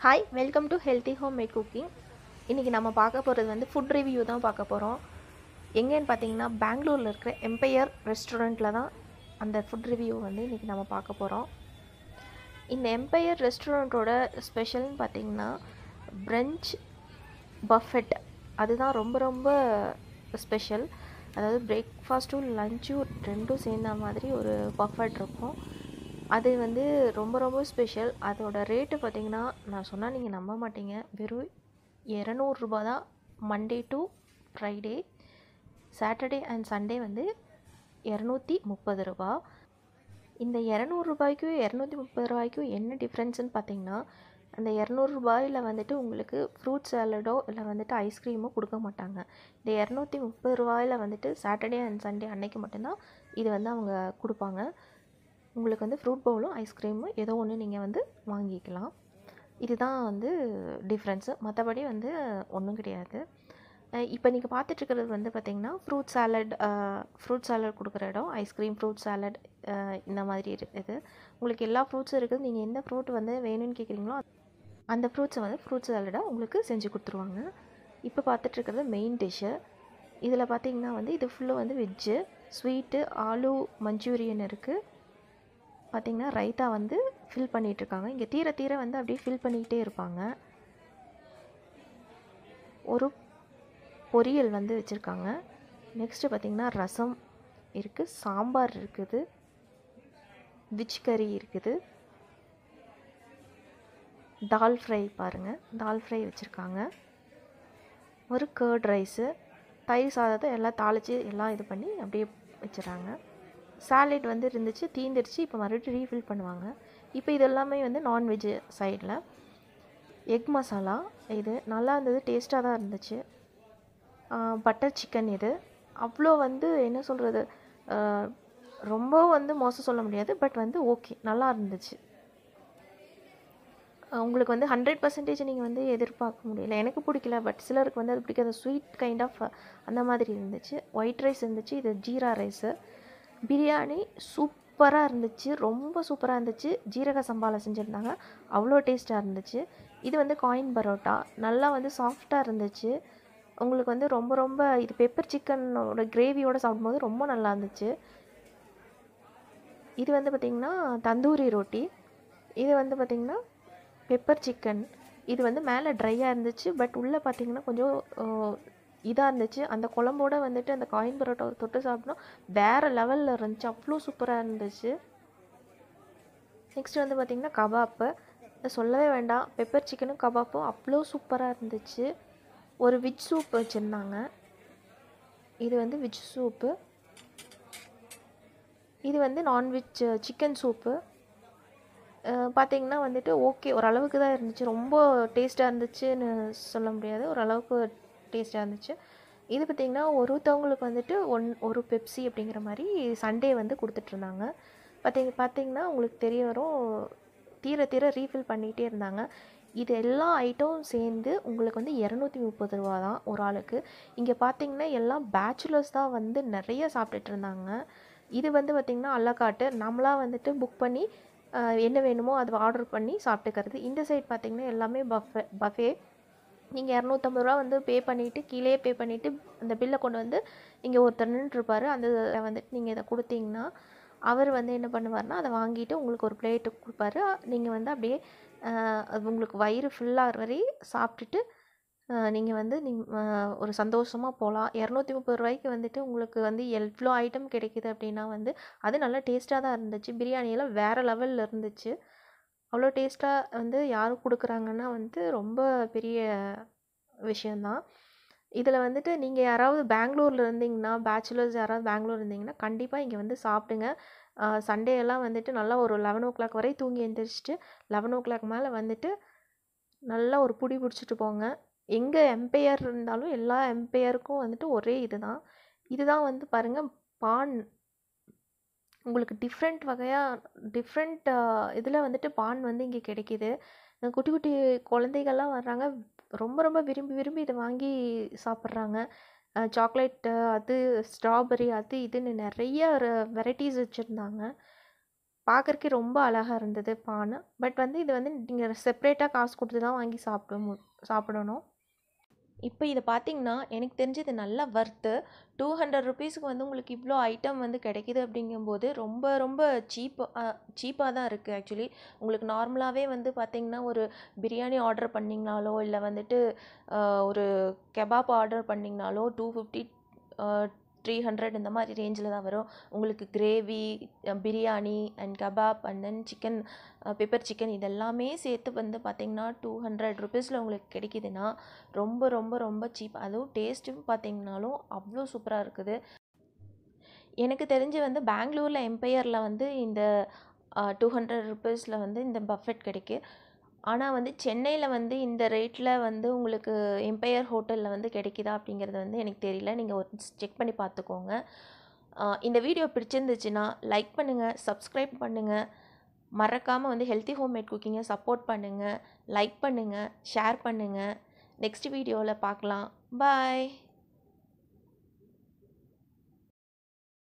hi welcome to healthy home made cooking இன்றைக்கி நம்ம பார்க்க போகிறது வந்து ஃபுட் ரிவ்யூ தான் பார்க்க போகிறோம் எங்கேன்னு பார்த்தீங்கன்னா பெங்களூரில் இருக்கிற எம்பையர் ரெஸ்டாரண்ட்டில் தான் அந்த ஃபுட் ரிவ்யூ வந்து இன்றைக்கி நம்ம பார்க்க போகிறோம் இந்த எம்பையர் ரெஸ்டாரண்ட்டோட ஸ்பெஷல்னு பார்த்தீங்கன்னா பிரஞ்ச் பஃபெட் அதுதான் ரொம்ப ரொம்ப ஸ்பெஷல் அதாவது பிரேக்ஃபாஸ்ட்டும் லஞ்சும் ரெண்டும் சேர்ந்த மாதிரி ஒரு பஃபெட் இருக்கும் அது வந்து ரொம்ப ரொம்ப ஸ்பெஷல் அதோட ரேட்டு பார்த்தீங்கன்னா நான் சொன்னால் நீங்கள் நம்ப மாட்டீங்க வெறும் இரநூறுபா தான் Monday to Friday Saturday and Sunday வந்து இரநூத்தி முப்பது ரூபா இந்த இரநூறுபாய்க்கும் இரநூத்தி முப்பது ரூபாய்க்கும் என்ன டிஃப்ரென்ஸ்னு பார்த்தீங்கன்னா அந்த இரநூறுபாயில் வந்துட்டு உங்களுக்கு ஃப்ரூட் சாலடோ இல்லை வந்துட்டு ஐஸ்கிரீமோ கொடுக்க மாட்டாங்க இந்த இரநூத்தி முப்பது ரூபாயில் வந்துட்டு சாட்டர்டே அண்ட் சண்டே அன்னைக்கு மட்டும்தான் இது வந்து அவங்க கொடுப்பாங்க உங்களுக்கு வந்து ஃப்ரூட் பவுலும் ஐஸ்கிரீமும் ஏதோ ஒன்று நீங்கள் வந்து வாங்கிக்கலாம் இதுதான் வந்து டிஃப்ரென்ஸு மற்றபடி வந்து ஒன்றும் கிடையாது இப்போ நீங்கள் பார்த்துட்ருக்கிறது வந்து பார்த்திங்கன்னா ஃப்ரூட் சாலட் ஃப்ரூட் சாலட் கொடுக்குற இடம் ஐஸ்கிரீம் ஃப்ரூட் சாலட் இந்த மாதிரி இருக்குது உங்களுக்கு எல்லா ஃப்ரூட்ஸும் இருக்குது நீங்கள் எந்த ஃப்ரூட் வந்து வேணும்னு கேட்குறீங்களோ அந்த ஃப்ரூட்ஸை வந்து ஃப்ரூட் சாலடாக உங்களுக்கு செஞ்சு கொடுத்துருவாங்க இப்போ பார்த்துட்ருக்கிறது மெயின் டிஷ்ஷு இதில் பார்த்தீங்கன்னா வந்து இது ஃபுல்லும் வந்து வெஜ்ஜு ஸ்வீட்டு ஆலு மஞ்சூரியன் இருக்குது பார்த்திங்கன்னா ரைத்தா வந்து ஃபில் பண்ணிகிட்ருக்காங்க இங்கே தீர தீர வந்து அப்படியே ஃபில் பண்ணிக்கிட்டே இருப்பாங்க ஒரு பொரியல் வந்து வச்சுருக்காங்க நெக்ஸ்ட்டு பார்த்திங்கன்னா ரசம் இருக்குது சாம்பார் இருக்குது விச் கறி இருக்குது தால் ஃப்ரை பாருங்கள் தால் ஃப்ரை வச்சுருக்காங்க ஒரு கேர்ட் ரைஸு தயிர் சாதத்தை எல்லாம் தாளித்து எல்லாம் இது பண்ணி அப்படியே வச்சுறாங்க சாலட் வந்து இருந்துச்சு தீந்துருச்சு இப்போ மறுபடியும் ரீஃபில் பண்ணுவாங்க இப்போ இது எல்லாமே வந்து நான்வெஜ்ஜு சைடில் எக் மசாலா இது நல்லா இருந்தது டேஸ்ட்டாக தான் இருந்துச்சு பட்டர் சிக்கன் இது அவ்வளோ வந்து என்ன சொல்கிறது ரொம்ப வந்து மோசம் சொல்ல முடியாது பட் வந்து ஓகே நல்லா இருந்துச்சு உங்களுக்கு வந்து ஹண்ட்ரட் பர்சன்டேஜ் நீங்கள் வந்து எதிர்பார்க்க முடியல எனக்கு பிடிக்கல பட் சிலருக்கு வந்து அது பிடிக்காத ஸ்வீட் கைண்ட் ஆஃப் அந்த மாதிரி இருந்துச்சு ஒயிட் ரைஸ் இருந்துச்சு இது ஜீரா ரைஸு பிரியாணி சூப்பராக இருந்துச்சு ரொம்ப சூப்பராக இருந்துச்சு ஜீரக சம்பாவில் செஞ்சுருந்தாங்க அவ்வளோ டேஸ்ட்டாக இருந்துச்சு இது வந்து காயின் பரோட்டா நல்லா வந்து சாஃப்டாக இருந்துச்சு உங்களுக்கு வந்து ரொம்ப ரொம்ப இது பெப்பர் சிக்கனோட கிரேவியோடு சாப்பிடும்போது ரொம்ப நல்லா இருந்துச்சு இது வந்து பார்த்திங்கன்னா தந்தூரி ரொட்டி இது வந்து பார்த்திங்கன்னா பெப்பர் சிக்கன் இது வந்து மேலே ட்ரையாக இருந்துச்சு பட் உள்ளே பார்த்திங்கன்னா கொஞ்சம் இதாக இருந்துச்சு அந்த குழம்போட வந்துட்டு அந்த காயின் பரோட்டா தொட்டு சாப்பிட்டோம் வேறு லெவலில் இருந்துச்சு அவ்வளோ சூப்பராக இருந்துச்சு நெக்ஸ்ட் வந்து பார்த்திங்கன்னா கபாப்பு சொல்லவே வேண்டாம் பெப்பர் சிக்கனும் கபாப்பும் அவ்வளோ சூப்பராக இருந்துச்சு ஒரு விச் சூப் வச்சுருந்தாங்க இது வந்து விச் சூப்பு இது வந்து நான்வெஜ் சிக்கன் சூப்பு பார்த்திங்கன்னா வந்துட்டு ஓகே ஓரளவுக்கு தான் இருந்துச்சு ரொம்ப டேஸ்ட்டாக இருந்துச்சுன்னு சொல்ல முடியாது ஓரளவுக்கு டேஸ்ட்டாக இருந்துச்சு இது பார்த்திங்கன்னா ஒருத்தவங்களுக்கு வந்துட்டு ஒன் ஒரு பெப்சி அப்படிங்கிற மாதிரி சண்டே வந்து கொடுத்துட்ருந்தாங்க பார்த்திங்க பார்த்திங்கன்னா உங்களுக்கு தெரிய வரும் தீர தீர ரீஃபில் பண்ணிகிட்டே இருந்தாங்க இது எல்லா ஐட்டமும் சேர்ந்து உங்களுக்கு வந்து இரநூத்தி முப்பது ரூபா தான் ஒரு ஆளுக்கு இங்கே பார்த்தீங்கன்னா எல்லாம் பேச்சுலர்ஸ் தான் வந்து நிறைய சாப்பிட்டுட்டு இருந்தாங்க இது வந்து பார்த்திங்கன்னா அல்லக்காட்டு நம்மளாக வந்துட்டு புக் பண்ணி என்ன வேணுமோ அதை ஆர்டர் பண்ணி சாப்பிட்டுக்கிறது இந்த சைட் பார்த்திங்கன்னா எல்லாமே பஃபே பஃபே நீங்கள் இரநூத்தம்பது ரூபா வந்து பே பண்ணிவிட்டு கீழே பே பண்ணிவிட்டு அந்த பில்லை கொண்டு வந்து இங்கே ஒருத்தர் நின்றுருப்பார் அந்த வந்துட்டு நீங்கள் இதை கொடுத்தீங்கன்னா அவர் வந்து என்ன பண்ணுவார்னா அதை வாங்கிட்டு உங்களுக்கு ஒரு பிளேட்டு கொடுப்பாரு நீங்கள் வந்து அப்படியே அது உங்களுக்கு வயிறு ஃபுல்லாகிற வரை சாப்பிட்டுட்டு நீங்கள் வந்து நீங் ஒரு சந்தோஷமாக போகலாம் இரநூத்தி முப்பது ரூபாய்க்கு வந்துட்டு உங்களுக்கு வந்து எவ்வளோ ஐட்டம் கிடைக்கிது அப்படின்னா வந்து அது நல்லா டேஸ்ட்டாக தான் இருந்துச்சு பிரியாணியெல்லாம் வேறு லெவலில் இருந்துச்சு அவ்வளோ டேஸ்ட்டாக வந்து யார் கொடுக்குறாங்கன்னா வந்து ரொம்ப பெரிய விஷயந்தான் இதில் வந்துட்டு நீங்கள் யாராவது பெங்களூரில் இருந்தீங்கன்னா பேச்சுலர்ஸ் யாராவது பெங்களூர் இருந்தீங்கன்னா கண்டிப்பாக இங்கே வந்து சாப்பிடுங்க சண்டே எல்லாம் வந்துட்டு நல்லா ஒரு லெவன் ஓ கிளாக் வரை தூங்கி எழுந்திரிச்சிட்டு லெவன் ஓ கிளாக் மேலே வந்துட்டு நல்லா ஒரு புடி பிடிச்சிட்டு போங்க எங்கே எம்பையர் இருந்தாலும் எல்லா எம்பையருக்கும் வந்துட்டு ஒரே இது தான் இதுதான் வந்து பாருங்கள் பான் உங்களுக்கு டிஃப்ரெண்ட் வகையாக டிஃப்ரெண்ட் இதில் வந்துட்டு பான் வந்து இங்கே கிடைக்கிது குட்டி குட்டி குழந்தைகள்லாம் வர்றாங்க ரொம்ப ரொம்ப விரும்பி விரும்பி இதை வாங்கி சாப்பிட்றாங்க சாக்லேட்டு அது ஸ்ட்ராபெரி அது இதுன்னு நிறைய வெரைட்டிஸ் வச்சுருந்தாங்க பார்க்கறக்கே ரொம்ப அழகாக இருந்தது பானை பட் வந்து இது வந்து நீங்கள் செப்ரேட்டாக காசு கொடுத்து தான் வாங்கி சாப்பிட சாப்பிடணும் இப்போ இதை பார்த்தீங்கன்னா எனக்கு தெரிஞ்சு இது நல்லா வர்த்து டூ ஹண்ட்ரட் ருபீஸுக்கு வந்து உங்களுக்கு இவ்வளோ ஐட்டம் வந்து கிடைக்கிது அப்படிங்கும்போது ரொம்ப ரொம்ப சீப்பு சீப்பாக தான் இருக்குது ஆக்சுவலி உங்களுக்கு நார்மலாகவே வந்து பார்த்திங்கன்னா ஒரு பிரியாணி ஆர்டர் பண்ணிங்கனாலோ இல்லை வந்துட்டு ஒரு கெபாப் ஆர்டர் பண்ணிங்கனாலோ டூ ஃபிஃப்டி த்ரீ ஹண்ட்ரட் இந்த மாதிரி ரேஞ்சில் தான் வரும் உங்களுக்கு gravy biryani and kebab and then chicken pepper chicken இதெல்லாமே சேர்த்து வந்து பார்த்திங்கன்னா டூ ஹண்ட்ரட் ருபீஸில் உங்களுக்கு கிடைக்கிதுன்னா ரொம்ப ரொம்ப ரொம்ப சீப் அதுவும் டேஸ்ட்டும் பார்த்திங்கனாலும் அவ்வளோ சூப்பராக இருக்குது எனக்கு தெரிஞ்சு வந்து பெங்களூரில் எம்பையரில் வந்து இந்த டூ ஹண்ட்ரட் ருபீஸில் வந்து இந்த பஃபெட் கிடைக்கு ஆனால் வந்து சென்னையில் வந்து இந்த ரேட்டில் வந்து உங்களுக்கு எம்பையர் ஹோட்டலில் வந்து கிடைக்குதா அப்படிங்கிறது வந்து எனக்கு தெரியல நீங்கள் ஒரு செக் பண்ணி பார்த்துக்கோங்க இந்த வீடியோ பிடிச்சிருந்துச்சுன்னா லைக் பண்ணுங்கள் சப்ஸ்கிரைப் பண்ணுங்கள் மறக்காமல் வந்து ஹெல்த்தி ஹோம் மேட் குக்கிங்கை சப்போர்ட் பண்ணுங்கள் லைக் பண்ணுங்கள் ஷேர் பண்ணுங்கள் நெக்ஸ்ட் வீடியோவில் பார்க்கலாம் பாய்